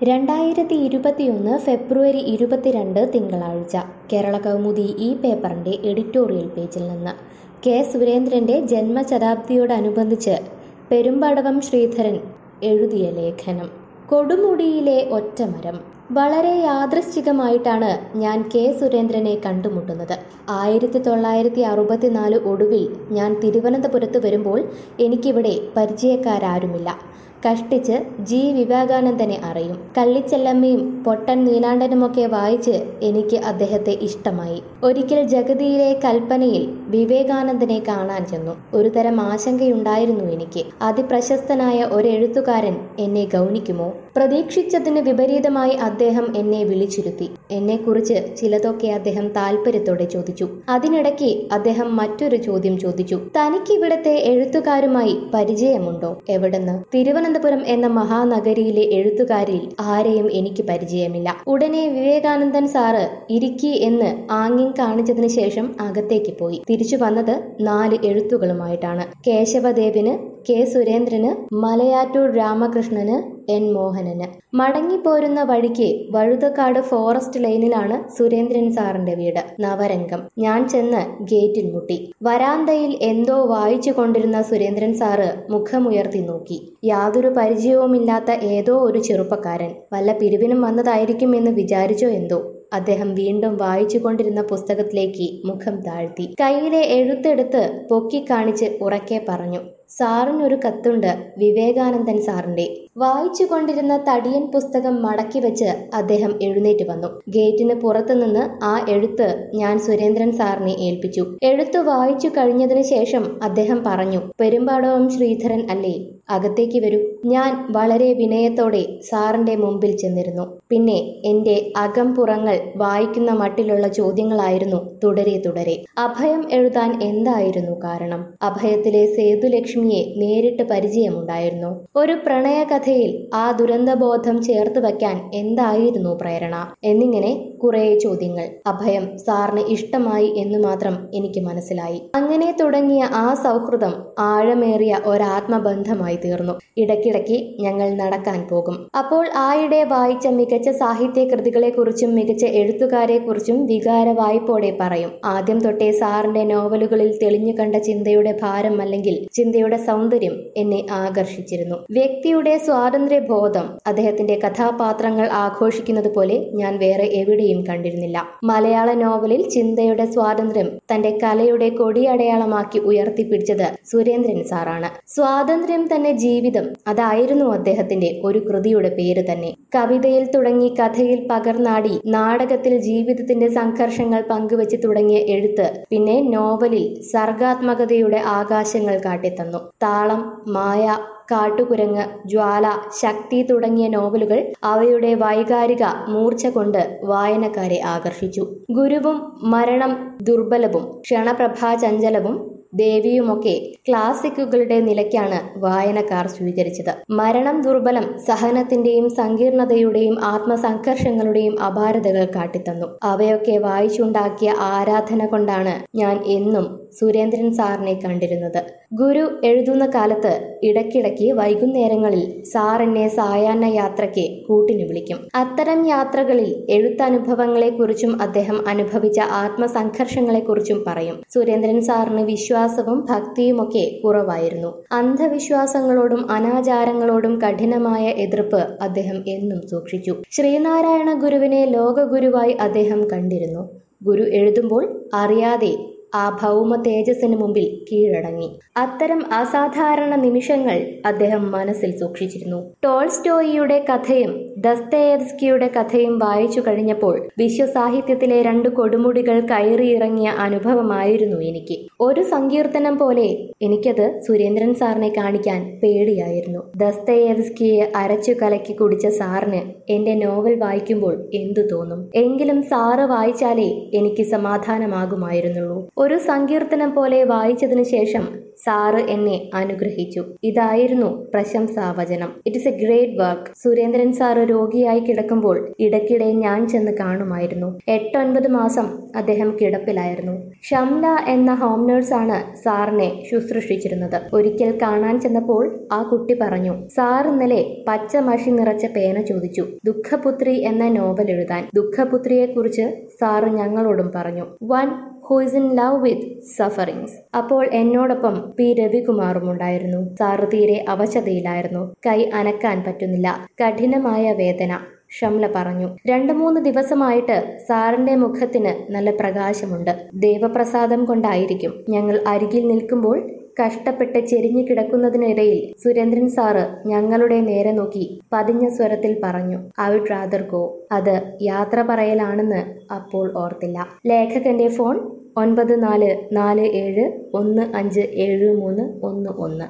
രണ്ടായിരത്തി ഇരുപത്തിയൊന്ന് ഫെബ്രുവരി ഇരുപത്തിരണ്ട് തിങ്കളാഴ്ച കേരള കൗമുദി ഈ പേപ്പറിന്റെ എഡിറ്റോറിയൽ പേജിൽ നിന്ന് കെ സുരേന്ദ്രന്റെ ജന്മശതാബ്ദിയോടനുബന്ധിച്ച് പെരുമ്പടവം ശ്രീധരൻ എഴുതിയ ലേഖനം കൊടുമുടിയിലെ ഒറ്റമരം വളരെ യാദൃശ്ചികമായിട്ടാണ് ഞാൻ കെ സുരേന്ദ്രനെ കണ്ടുമുട്ടുന്നത് ആയിരത്തി തൊള്ളായിരത്തി അറുപത്തിനാല് ഒടുവിൽ ഞാൻ തിരുവനന്തപുരത്ത് വരുമ്പോൾ എനിക്കിവിടെ പരിചയക്കാരാരുമില്ല കഷ്ടിച്ച് ജി വിവേകാനന്ദനെ അറിയും കള്ളിച്ചെല്ലമ്മയും പൊട്ടൻ നീലാണ്ടനുമൊക്കെ വായിച്ച് എനിക്ക് അദ്ദേഹത്തെ ഇഷ്ടമായി ഒരിക്കൽ ജഗതിയിലെ കൽപ്പനയിൽ വിവേകാനന്ദനെ കാണാൻ ചെന്നു ഒരു തരം ആശങ്കയുണ്ടായിരുന്നു എനിക്ക് അതിപ്രശസ്തനായ ഒരു എഴുത്തുകാരൻ എന്നെ ഗൗനിക്കുമോ പ്രതീക്ഷിച്ചതിന് വിപരീതമായി അദ്ദേഹം എന്നെ വിളിച്ചിരുത്തി എന്നെക്കുറിച്ച് ചിലതൊക്കെ അദ്ദേഹം താല്പര്യത്തോടെ ചോദിച്ചു അതിനിടയ്ക്ക് അദ്ദേഹം മറ്റൊരു ചോദ്യം ചോദിച്ചു തനിക്ക് ഇവിടത്തെ എഴുത്തുകാരുമായി പരിചയമുണ്ടോ എവിടെന്ന് തിരുവനന്തപുരം എന്ന മഹാനഗരിയിലെ എഴുത്തുകാരിൽ ആരെയും എനിക്ക് പരിചയമില്ല ഉടനെ വിവേകാനന്ദൻ സാറ് ഇരിക്കി എന്ന് ആംഗ്യം കാണിച്ചതിന് ശേഷം അകത്തേക്ക് പോയി തിരിച്ചു വന്നത് നാല് എഴുത്തുകളുമായിട്ടാണ് കേശവദേവിന് കെ സുരേന്ദ്രന് മലയാറ്റൂർ രാമകൃഷ്ണന് എൻ മോഹനന് മടങ്ങിപ്പോരുന്ന വഴിക്ക് വഴുതക്കാട് ഫോറസ്റ്റ് ലൈനിലാണ് സുരേന്ദ്രൻ സാറിന്റെ വീട് നവരംഗം ഞാൻ ചെന്ന് ഗേറ്റിൽ മുട്ടി വരാന്തയിൽ എന്തോ വായിച്ചു കൊണ്ടിരുന്ന സുരേന്ദ്രൻ സാറ് മുഖമുയർത്തി നോക്കി യാതൊരു പരിചയവുമില്ലാത്ത ഏതോ ഒരു ചെറുപ്പക്കാരൻ വല്ല പിരിവിനും വന്നതായിരിക്കും എന്ന് വിചാരിച്ചോ എന്തോ അദ്ദേഹം വീണ്ടും വായിച്ചു കൊണ്ടിരുന്ന പുസ്തകത്തിലേക്ക് മുഖം താഴ്ത്തി കയ്യിലെ എഴുത്തെടുത്ത് പൊക്കി കാണിച്ച് ഉറക്കെ പറഞ്ഞു സാറിനൊരു കത്തുണ്ട് വിവേകാനന്ദൻ സാറിന്റെ വായിച്ചു കൊണ്ടിരുന്ന തടിയൻ പുസ്തകം മടക്കി വെച്ച് അദ്ദേഹം എഴുന്നേറ്റ് വന്നു ഗേറ്റിന് പുറത്തുനിന്ന് ആ എഴുത്ത് ഞാൻ സുരേന്ദ്രൻ സാറിനെ ഏൽപ്പിച്ചു എഴുത്ത് വായിച്ചു കഴിഞ്ഞതിന് ശേഷം അദ്ദേഹം പറഞ്ഞു പെരുമ്പാടവം ശ്രീധരൻ അല്ലേ അകത്തേക്ക് വരൂ ഞാൻ വളരെ വിനയത്തോടെ സാറിന്റെ മുമ്പിൽ ചെന്നിരുന്നു പിന്നെ എന്റെ അകംപുറങ്ങൾ വായിക്കുന്ന മട്ടിലുള്ള ചോദ്യങ്ങളായിരുന്നു തുടരെ തുടരെ അഭയം എഴുതാൻ എന്തായിരുന്നു കാരണം അഭയത്തിലെ സേതുലക്ഷ്മിയെ നേരിട്ട് പരിചയമുണ്ടായിരുന്നു ഒരു പ്രണയകഥയിൽ ആ ദുരന്തബോധം ചേർത്ത് വയ്ക്കാൻ എന്തായിരുന്നു പ്രേരണ എന്നിങ്ങനെ കുറെ ചോദ്യങ്ങൾ അഭയം സാറിന് ഇഷ്ടമായി എന്ന് മാത്രം എനിക്ക് മനസ്സിലായി അങ്ങനെ തുടങ്ങിയ ആ സൗഹൃദം ആഴമേറിയ ഒരാത്മബന്ധമായി തീർന്നു ഇടയ്ക്കിടയ്ക്ക് ഞങ്ങൾ നടക്കാൻ പോകും അപ്പോൾ ആയിടെ വായിച്ച മികച്ച സാഹിത്യ കൃതികളെക്കുറിച്ചും മികച്ച എഴുത്തുകാരെക്കുറിച്ചും വികാര വായ്പോടെ പറയും ആദ്യം തൊട്ടേ സാറിന്റെ നോവലുകളിൽ തെളിഞ്ഞു കണ്ട ചിന്തയുടെ ഭാരം അല്ലെങ്കിൽ ചിന്തയുടെ സൗന്ദര്യം എന്നെ ആകർഷിച്ചിരുന്നു വ്യക്തിയുടെ സ്വാതന്ത്ര്യ ബോധം അദ്ദേഹത്തിന്റെ കഥാപാത്രങ്ങൾ ആഘോഷിക്കുന്നത് പോലെ ഞാൻ വേറെ എവിടെയും കണ്ടിരുന്നില്ല മലയാള നോവലിൽ ചിന്തയുടെ സ്വാതന്ത്ര്യം തന്റെ കലയുടെ കൊടിയടയാളമാക്കി ഉയർത്തിപ്പിടിച്ചത് സുരേന്ദ്രൻ സാറാണ് സ്വാതന്ത്ര്യം തന്നെ ജീവിതം അതായിരുന്നു അദ്ദേഹത്തിന്റെ ഒരു കൃതിയുടെ പേര് തന്നെ കവിതയിൽ തുടങ്ങി കഥയിൽ പകർന്നാടി നാടകത്തിൽ ജീവിതത്തിന്റെ സംഘർഷങ്ങൾ പങ്കുവച്ച് തുടങ്ങിയ എഴുത്ത് പിന്നെ നോവലിൽ സർഗാത്മകതയുടെ ആകാശങ്ങൾ കാട്ടിത്തന്നു താളം മായ കാട്ടുകുരങ്ങ് ജ്വാല ശക്തി തുടങ്ങിയ നോവലുകൾ അവയുടെ വൈകാരിക മൂർച്ച കൊണ്ട് വായനക്കാരെ ആകർഷിച്ചു ഗുരുവും മരണം ദുർബലവും ക്ഷണപ്രഭാചഞ്ചലവും ദേവിയുമൊക്കെ ക്ലാസിക്കുകളുടെ നിലയ്ക്കാണ് വായനക്കാർ സ്വീകരിച്ചത് മരണം ദുർബലം സഹനത്തിന്റെയും സങ്കീർണതയുടെയും ആത്മസംഘർഷങ്ങളുടെയും അപാരതകൾ കാട്ടിത്തന്നു അവയൊക്കെ വായിച്ചുണ്ടാക്കിയ ആരാധന കൊണ്ടാണ് ഞാൻ എന്നും സുരേന്ദ്രൻ സാറിനെ കണ്ടിരുന്നത് ഗുരു എഴുതുന്ന കാലത്ത് ഇടയ്ക്കിടയ്ക്ക് വൈകുന്നേരങ്ങളിൽ സാർ എന്നെ സായാഹ്ന യാത്രയ്ക്ക് കൂട്ടിന് വിളിക്കും അത്തരം യാത്രകളിൽ എഴുത്തനുഭവങ്ങളെക്കുറിച്ചും അദ്ദേഹം അനുഭവിച്ച ആത്മസംഘർഷങ്ങളെക്കുറിച്ചും പറയും സുരേന്ദ്രൻ സാറിന് വിശ്വാസവും ഭക്തിയുമൊക്കെ കുറവായിരുന്നു അന്ധവിശ്വാസങ്ങളോടും അനാചാരങ്ങളോടും കഠിനമായ എതിർപ്പ് അദ്ദേഹം എന്നും സൂക്ഷിച്ചു ശ്രീനാരായണ ഗുരുവിനെ ലോകഗുരുവായി അദ്ദേഹം കണ്ടിരുന്നു ഗുരു എഴുതുമ്പോൾ അറിയാതെ ആ ഭൗമ തേജസ്സിന് മുമ്പിൽ കീഴടങ്ങി അത്തരം അസാധാരണ നിമിഷങ്ങൾ അദ്ദേഹം മനസ്സിൽ സൂക്ഷിച്ചിരുന്നു ടോൾസ്റ്റോയിയുടെ കഥയും ദസ്തയേവ്സ്കിയുടെ കഥയും വായിച്ചു കഴിഞ്ഞപ്പോൾ വിശ്വസാഹിത്യത്തിലെ രണ്ട് കൊടുമുടികൾ കയറിയിറങ്ങിയ അനുഭവമായിരുന്നു എനിക്ക് ഒരു സങ്കീർത്തനം പോലെ എനിക്കത് സുരേന്ദ്രൻ സാറിനെ കാണിക്കാൻ പേടിയായിരുന്നു ദസ്തയേവ്സ്കിയെ അരച്ചു കലക്കി കുടിച്ച സാറിന് എന്റെ നോവൽ വായിക്കുമ്പോൾ എന്തു തോന്നും എങ്കിലും സാറ് വായിച്ചാലേ എനിക്ക് സമാധാനമാകുമായിരുന്നുള്ളൂ ഒരു സങ്കീർത്തനം പോലെ വായിച്ചതിനു ശേഷം സാറ് എന്നെ അനുഗ്രഹിച്ചു ഇതായിരുന്നു പ്രശംസാവചനം it is a great work Surendran sir രോഗിയായി കിടക്കുമ്പോൾ ഇടയ്ക്കിടെ ഞാൻ ചെന്ന് കാണുമായിരുന്നു എട്ടൊൻപത് മാസം അദ്ദേഹം കിടപ്പിലായിരുന്നു ഷംല എന്ന ഹോം നേഴ്സാണ് സാറിനെ ശുശ്രൂഷിച്ചിരുന്നത് ഒരിക്കൽ കാണാൻ ചെന്നപ്പോൾ ആ കുട്ടി പറഞ്ഞു സാർ ഇന്നലെ പച്ച മഷി നിറച്ച പേന ചോദിച്ചു ദുഃഖപുത്രി എന്ന നോവൽ എഴുതാൻ ദുഃഖപുത്രിയെക്കുറിച്ച് സാറ് ഞങ്ങളോടും പറഞ്ഞു one who is in love with sufferings അപ്പോൾ എന്നോടൊപ്പം പി രവികുമാറും ഉണ്ടായിരുന്നു സാറ് തീരെ അവശതയിലായിരുന്നു കൈ അനക്കാൻ പറ്റുന്നില്ല കഠിനമായ വേദന ഷംല പറഞ്ഞു രണ്ടു മൂന്ന് ദിവസമായിട്ട് സാറിന്റെ മുഖത്തിന് നല്ല പ്രകാശമുണ്ട് ദേവപ്രസാദം കൊണ്ടായിരിക്കും ഞങ്ങൾ അരികിൽ നിൽക്കുമ്പോൾ കഷ്ടപ്പെട്ട് ചെരിഞ്ഞു കിടക്കുന്നതിനിടയിൽ സുരേന്ദ്രൻ സാറ് ഞങ്ങളുടെ നേരെ നോക്കി പതിഞ്ഞ സ്വരത്തിൽ പറഞ്ഞു ഐ വുഡ് റാദർ ഗോ അത് യാത്ര പറയലാണെന്ന് അപ്പോൾ ഓർത്തില്ല ലേഖകന്റെ ഫോൺ ഒൻപത് നാല് നാല് ഏഴ് ഒന്ന് അഞ്ച് ഏഴ് മൂന്ന് ഒന്ന് ഒന്ന്